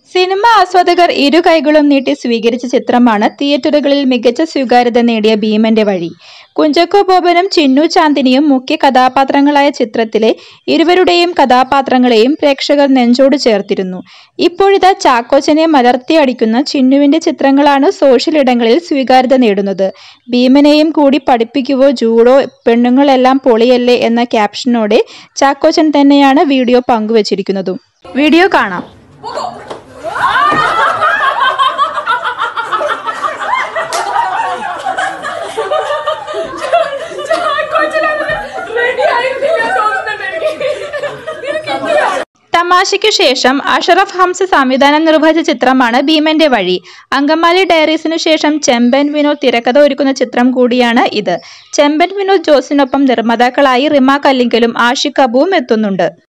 cinema ആസ്വാദകർ ഇരു കൈകളും നീട്ടി സ്വീകരിച്ച ചിത്രമാണ് തിയേറ്ററുകളിൽ മികച്ച സ്വീകാര്യത നേടിയ ഭീമന്റെ വഴി കുഞ്ചക്കോ ബോബനും ചിന്നു ചാന്ദിനിയും മുഖ്യ കഥാപാത്രങ്ങളായ ചിത്രത്തിലെ ഇരുവരുടെയും കഥാപാത്രങ്ങളെയും പ്രേക്ഷകർ നെഞ്ചോട് ചേർത്തിരുന്നു ഇപ്പോഴിതാ ചാക്കോച്ചനെ മലർത്തി അടിക്കുന്ന ചിന്നുവിന്റെ ചിത്രങ്ങളാണ് സോഷ്യൽ ഇടങ്ങളിൽ സ്വീകാര്യത നേടുന്നത് ഭീമനെയും കൂടി പഠിപ്പിക്കുവോ ജൂഡോ പെണ്ണുങ്ങളെല്ലാം പൊളിയല്ലേ എന്ന ക്യാപ്ഷനോടെ ചാക്കോച്ചൻ തന്നെയാണ് വീഡിയോ പങ്കുവച്ചിരിക്കുന്നതും വീഡിയോ കാണാം തമാശയ്ക്കു ശേഷം അഷറഫ് ഹംസ സംവിധാനം നിർവഹിച്ച ചിത്രമാണ് ഭീമന്റെ വഴി അങ്കമാലി ഡയറീസിനു ശേഷം ചെമ്പൻ വിനോദ് തിരക്കഥ ഒരുക്കുന്ന ചിത്രം കൂടിയാണ് ഇത് ചെമ്പൻ വിനോദ് ജോസിനൊപ്പം നിർമ്മാതാക്കളായി റിമ കല്ലിങ്കലും ആഷിഖ് അബുവും എത്തുന്നുണ്ട്